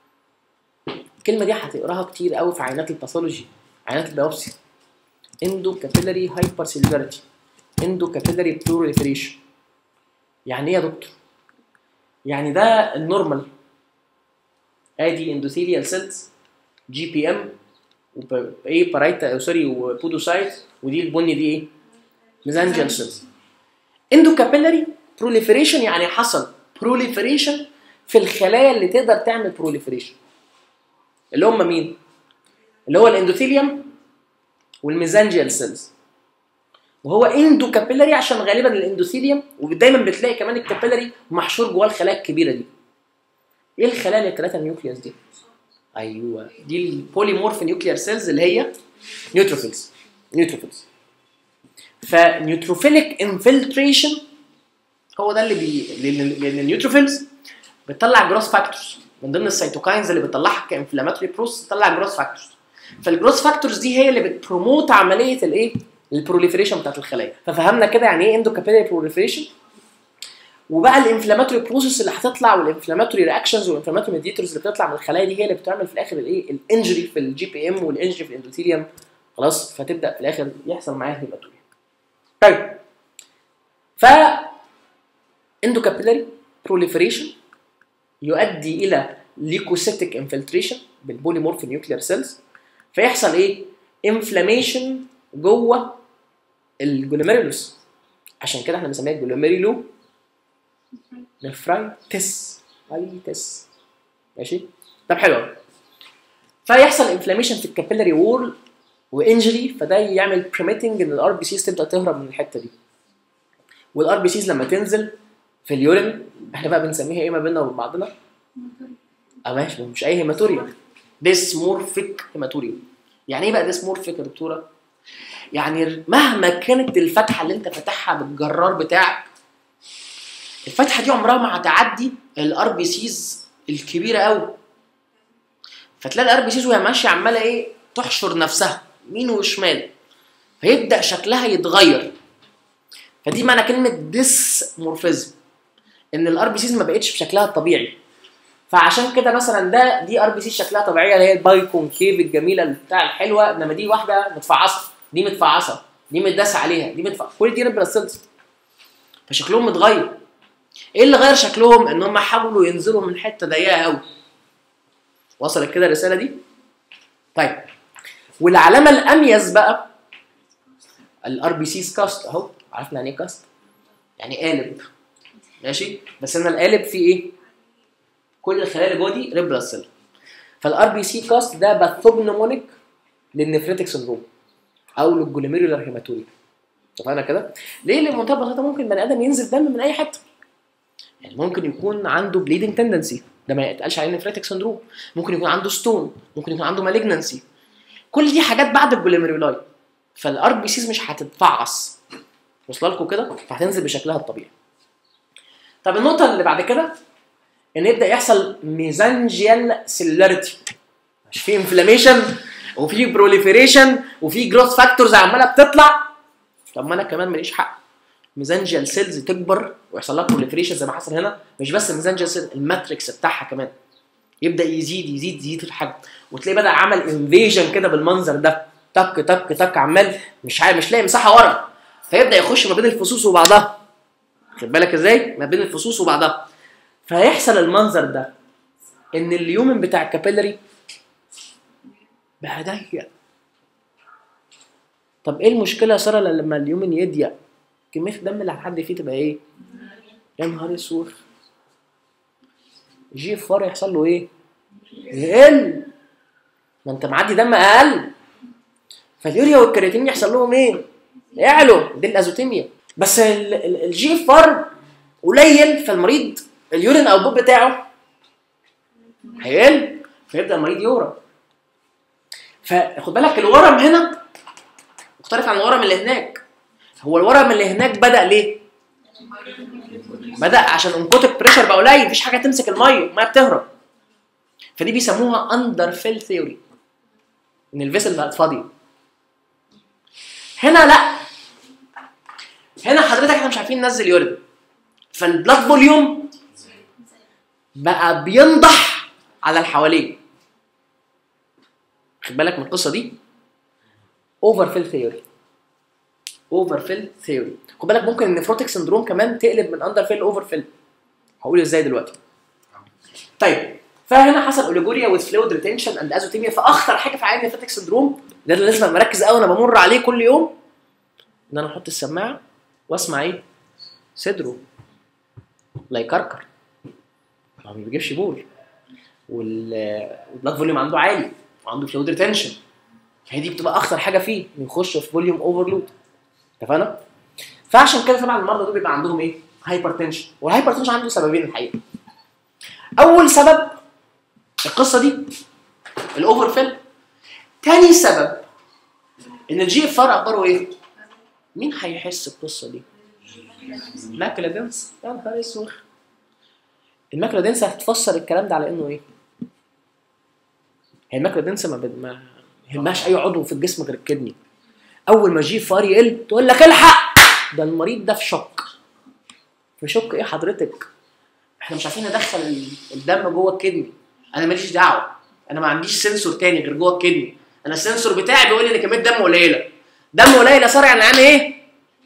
الكلمه دي هتقراها كتير قوي في عينات الباثولوجي عينات البيوبسي اندو كابيلاري هايبر سيلولاريتي اندو كابيلاري بروليفريشن يعني ايه يا دكتور؟ يعني ده النورمال ادي اندوثيليال سيلز جي بي ام ايه بارايتا سوري وبودوسايت ودي البني دي ايه؟ ميزانجيال سيلز اندو كابيلاري بروليفريشن يعني حصل بروليفريشن في الخلايا اللي تقدر تعمل بروليفريشن اللي هم مين؟ اللي هو الاندوثيليوم والميزانجيال سيلز وهو اندو كابيلاري عشان غالبا الاندوثيليوم ودايما بتلاقي كمان الكابيلاري محشور جواه الخلايا الكبيره دي ايه الخلايا اللي الثلاثه نيوكليوس دي؟ ايوه دي البوليمورف نيوكليير سيلز اللي هي نيوتروفيلز نيوتروفيلز فنيوتروفيليك انفلتريشن هو ده اللي بي لان النيوتروفيلز بتطلع جروس فاكتورز من ضمن السيتوكاينز اللي بتطلعها كانفلاماتوري بروس تطلع جروس فاكتورز فالجروس فاكتورز دي هي اللي بتبروموت عمليه الايه؟ البروليفريشن بتاعت الخلايا ففهمنا كده يعني ايه اندو كابيلاري بروليفريشن وبقى الانفلاماتوري بروسيس اللي هتطلع والانفلاماتوري رياكشنز والانفلاماتوري ميديتورز اللي بتطلع من الخلايا دي هي اللي بتعمل في الاخر الايه الانجري في الجي بي ام والانجري في الاندوثيليوم خلاص فتبدا في الاخر يحصل معاها هيماتوريا طيب ف اندوكابيلاري بروليفريشن يؤدي الى ليكوسيتيك انفلتريشن بالبوليمورف نيوكليير سيلز فيحصل ايه؟ انفلاميشن جوه الجلوميرولوس عشان كده احنا بنسميها جلوميرولو نفرايتس ايتس ماشي طب حلو قوي فيحصل انفلاميشن في الكابيلاري وول وانجري فده يعمل بريميتنج ان الار بي سيز تبدا تهرب من الحته دي والار بي سيز لما تنزل في اليورين احنا بقى بنسميها ايه ما بيننا وبين بعضنا؟ اه ماشي مش اي هيماتوريا ديسمورفيك هيماتوريا يعني ايه بقى ديسمورفيك يا دكتوره؟ يعني مهما كانت الفتحه اللي انت فاتحها بالجرار بتاعك الفتحه دي عمرها ما هتعدي الار بي سيز الكبيره قوي فتلاقي الار بي سيز وهي ماشيه عماله ايه تحشر نفسها يمين وشمال فيبدا شكلها يتغير فدي معنى كلمه ديسمورفيزم ان الار بي سيز ما بقتش بشكلها الطبيعي فعشان كده مثلا ده دي ار بي سي شكلها طبيعيه اللي هي الباي كونكيف الجميله بتاع الحلوه انما دي واحده متفعصه دي متفعصه دي متداس عليها دي متفعصه كل دي ريد بلاد سيلز فشكلهم متغير ايه اللي غير شكلهم ان هم حاولوا ينزلوا من حته ضيقه قوي وصلت كده الرساله دي طيب والعلامه الاميز بقى الار بي سيز كاست اهو عرفنا يعني ايه كاست يعني قالب ماشي بس انا القالب فيه ايه كل الخلايا اللي جوه دي ريد بلاد سيل فالار بي سي كاست ده باثوجنومونيك للنفريتك سندروم او للجلوميرولار هيماتوري اتفقنا كده؟ ليه؟ لمنتهى البساطه ممكن بني ادم ينزل دم من اي حته يعني ممكن يكون عنده بليدنج تندنسي ده ما يتقالش عليه نفريتك سندروم ممكن يكون عنده ستون ممكن يكون عنده مالجنسي كل دي حاجات بعد الجلوميرولاي فالار بي سيز مش هتتفعص واصله لكم كده فهتنزل بشكلها الطبيعي طب النقطه اللي بعد كده ان يبدا يحصل ميزانجيال سيلولاريتي مش في انفلاميشن وفي بروليفريشن وفي جروث فاكتورز عماله بتطلع طب ما انا كمان ماليش حق ميزانجيال سيلز تكبر ويحصل لها بروليفريشن زي ما حصل هنا مش بس الميزانجيال سيلز الماتريكس بتاعها كمان يبدا يزيد يزيد يزيد الحجم وتلاقي بدا عمل انفيجن كده بالمنظر ده تك تك تك عمال مش عارف مش لاقي مساحه ورا فيبدا يخش ما بين الفصوص وبعضها خد بالك ازاي ما بين الفصوص وبعضها فيحصل المنظر ده ان اليومن بتاع الكابيلري بقى ضيق طب ايه المشكله يا ساره لما اليومن يضيق كميه الدم اللي هتعدي فيه تبقى ايه يا نهار اسود جي اف ار يحصل له ايه يقل ما انت معدي دم اقل فاليوريا والكرياتين يحصل لهم ايه يعلوا دي الازوتيميا بس الجي اف ار قليل فالمريض اليورين اوتبوت بتاعه هيقل فيبدا المريض يورم فخد بالك الورم هنا مختلف عن الورم اللي هناك هو الورم اللي هناك بدا ليه؟ بدا عشان انكوتك بريشر بقى قليل مفيش حاجه تمسك الميه الميه بتهرب فدي بيسموها اندر فيل ثيوري ان الفيسل بقت فاضيه هنا لا هنا حضرتك احنا مش عارفين ننزل يورين فالبلاد فوليوم بقى بينضح على اللي حواليه خد بالك من القصه دي اوفر فيل ثيوري اوفر فيل ثيوري خد بالك ممكن النفروتيك سندروم كمان تقلب من اندر فيل لاوفر فيل هقول ازاي دلوقتي طيب فهنا حصل اوليجوريا وذ فلويد ريتنشن اند ازوتيميا فاخطر حاجه في عيان النفروتيك سندروم ده اللي لازم مركز قوي انا بمر عليه كل يوم ان انا احط السماعه واسمع ايه صدره لا يكركر ما بيجيبش بول والبلاد فوليوم عنده عالي وعنده فلويد ريتنشن فهي دي بتبقى اخطر حاجه فيه يخش في فوليوم اوفرلود اتفقنا؟ فعشان كده طبعا المرضى دول بيبقى عندهم ايه؟ هايبر تنشن والهايبر تنشن عنده سببين الحقيقه اول سبب القصه دي الاوفر فيل تاني سبب ان الجي اف ار اخباره ايه؟ مين هيحس القصه دي؟ ماكلا دنس يا نهار اسود الماكلا دنس هتفسر الكلام ده على انه ايه؟ هي الماكلا دنس ما, بد... ما يهمهاش اي عضو في الجسم غير الكدني اول ما جي فار يقل تقول لك الحق ده المريض ده في شك في شك ايه حضرتك؟ احنا مش عارفين ندخل الدم جوه الكدني انا ماليش دعوه انا ما عنديش سنسور تاني غير جوه الكدني انا السنسور بتاعي بيقول لي ان كميه دم قليله دم قليل يا ساره يعني عامل ايه؟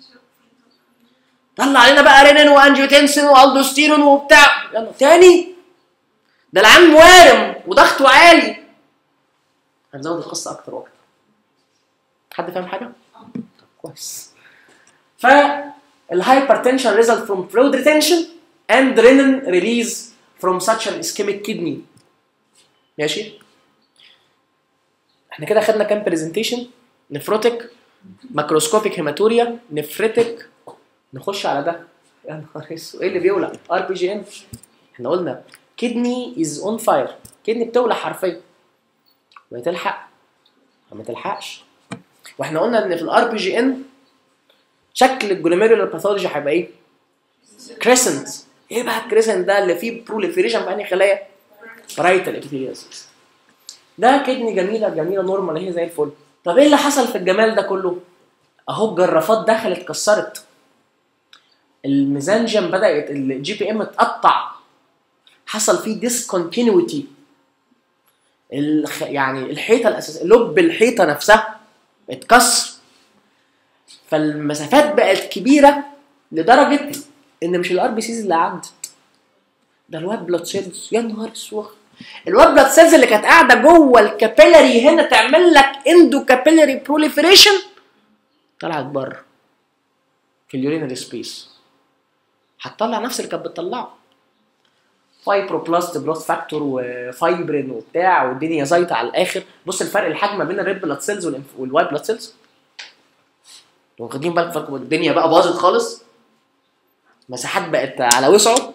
طلع علينا بقى رينين وانجيوتنسين والدوستيرون وبتاع يلا تاني ده العيان موارم وضغطه عالي هنزود القصه اكتر واكتر حد فاهم حاجه؟ طب كويس فالهايبرتنشن ريزلت فروم فلويد ريتنشن and renin release from such an ischemic kidney ماشي احنا كده خدنا كام برزنتيشن نفروتك ماكروسكوبيك هيماتوريا نفريتك نخش على ده يا نهار اسود ايه اللي بيولع ار بي جي ان احنا قلنا كدني از اون فاير كدني بتولع حرفيا وتلحق ما تلحقش واحنا قلنا ان في الار بي جي ان شكل الجلوميرولار باثولوجي هيبقى ايه؟ كريسنت ايه بقى الكريسنت ده اللي فيه بروليفريشن في انهي خلايا؟ برايتال ابيثيليال ده كدني جميله جميله نورمال هي زي الفل طب ايه اللي حصل في الجمال ده كله؟ اهو الجرافات دخلت كسرت الميزانجم بدات الجي بي ام اتقطع حصل فيه ديسكونتينيوتي الخ... يعني الحيطه الاساسيه لب الحيطه نفسها اتكسر فالمسافات بقت كبيره لدرجه ان مش الار بي سيز اللي عدت ده الواد بلاد سيلز يا نهار اسود الواد بلاد سيلز اللي كانت قاعده جوه الكابيلاري هنا تعمل لك اندو كابيلاري بروليفريشن طلعت بره في اليورينال سبيس هتطلع نفس اللي كانت بتطلعه فايبروبلاست بلوت فاكتور وفايبرين وبتاع والدنيا زيطه على الاخر بص الفرق الحجم ما بين الريد بلاد سيلز والوايت بلاد سيلز واخدين بالك فرق الدنيا بقى باظت خالص مساحات بقت على وسعه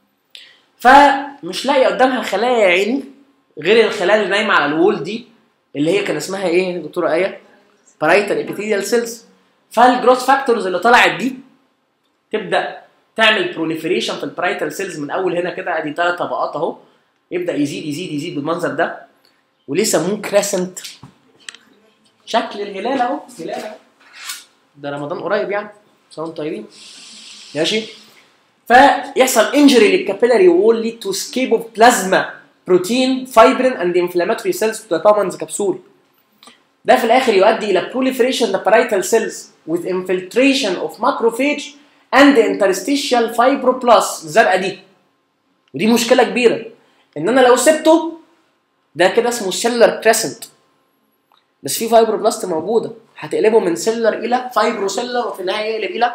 فمش لاقي قدامها خلايا يا عيني غير الخلايا اللي نايمه على الوول دي اللي هي كان اسمها ايه يا دكتوره ايه؟ بارايتال ابيثيليال سيلز فالجروث فاكتورز اللي طلعت دي تبدا تعمل بروليفريشن في البرايتال سيلز من اول هنا كده ادي ثلاث طبقات اهو يبدا يزيد يزيد يزيد بالمنظر ده وليه سموه كريسنت شكل الهلال اهو هلال اهو ده رمضان قريب يعني سنه وانتم طيبين ماشي فيحصل انجري للكابيلاري وول ليد تو سكيب اوف بلازما بروتين فايبرين اند انفلاماتوري سيلز تو ذا كومنز كبسول ده في الاخر يؤدي الى proliferation the parietal cells with infiltration of macrophage and interstitial fibroblast الزرقاء دي ودي مشكله كبيره ان انا لو سبته ده كده اسمه سيلر كريسنت بس في فايبروبلاست موجوده هتقلبه من سيلر الى فايبروسيلر وفي النهايه يقلب الى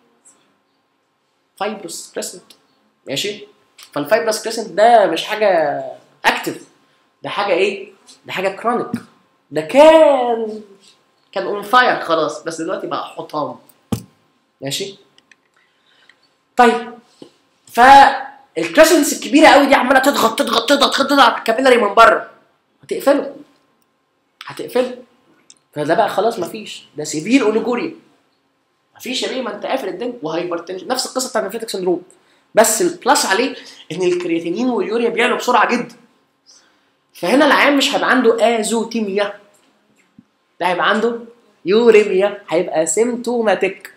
فايبروس كريسنت ماشي فالفايبروس كريسنت ده مش حاجه اكتف ده حاجه ايه ده حاجه كرونيك ده كان كان اون فاير خلاص بس دلوقتي بقى حطام ماشي طيب فالكريسنتس الكبيره قوي دي عماله تضغط تضغط تضغط تضغط على الكابيلاري من بره هتقفله هتقفله فده بقى خلاص مفيش ده سيفير اوليجوريا مفيش يا بيه ما انت قافل الدنيا وهايبرتنشن نفس القصه بتاع النفريتك سندروم بس البلس عليه ان الكرياتينين واليوريا بيعلوا بسرعه جدا فهنا العيان مش هيبقى عنده ازوتيميا ده هيبقى عنده يوريميا هيبقى سيمتوماتيك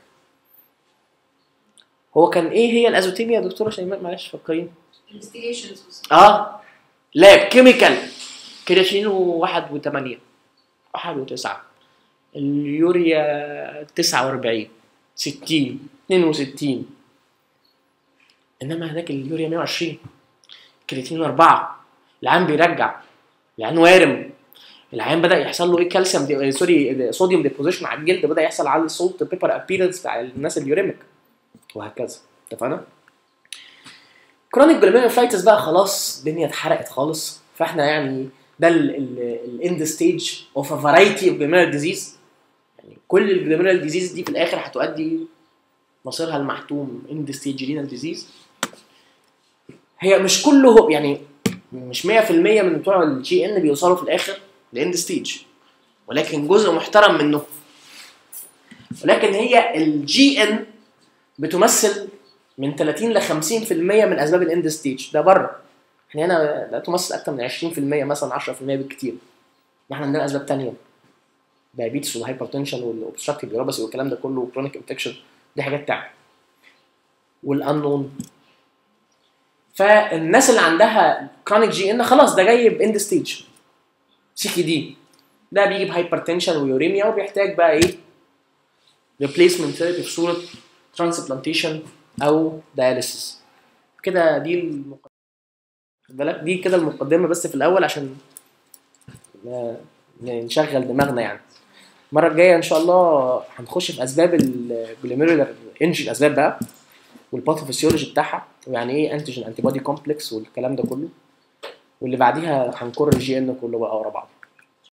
هو كان ايه هي الازوتيميا يا دكتوره شيماء معلش فكرين investigations اه لاب كيميكال كرياتينين واحد وثمانية واحد وتسعة اليوريا تسعة وأربعين ستين اتنين وستين إنما هناك اليوريا مية وعشرين كرياتينين أربعة العيان بيرجع العيان وارم العيان بدأ يحصل له ايه كالسيوم دي... سوري صوديوم ديبوزيشن على الجلد بدأ يحصل على السولت بيبر ابيرنس بتاع الناس اليوريميك وهكذا اتفقنا؟ كرونيك جلوميرولوفايتس بقى خلاص الدنيا اتحرقت خالص فاحنا يعني ده الاند ستيج اوف ا فرايتي اوف جلوميرال ديزيز يعني كل الجلوميرال ديزيز دي في الاخر هتؤدي مصيرها المحتوم اند ستيج رينال ديزيز هي مش كله يعني مش 100% من بتوع الجي ان بيوصلوا في الاخر لاند ستيج ولكن جزء محترم منه ولكن هي الجي ان بتمثل من 30 ل 50% من اسباب الاند ستيج ده بره احنا هنا لا تمثل اكتر من 20% مثلا 10% بالكتير احنا عندنا اسباب تانية دايابيتس والهايبرتنشن والاوبستراكتيف جرابسي والكلام ده كله وكرونيك انفكشن دي حاجات تعب والانون فالناس اللي عندها كرونيك جي ان خلاص ده جاي باند ستيج سي كي دي ده بيجي بهايبرتنشن ويوريميا وبيحتاج بقى ايه ريبليسمنت ثيرابي في صوره ترانسبلانتيشن او داياليسيس كده دي المقدمه خد بالك دي كده المقدمه بس في الاول عشان ن- نشغل دماغنا يعني المره الجايه ان شاء الله هنخش في اسباب الجلوميرولار انجن الاسباب بقى والباثوفيسيولوجي بتاعها ويعني ايه انتيجين انتي بودي كومبلكس والكلام ده كله واللي بعديها هنكرر الجي ان كله بقى ورا بعض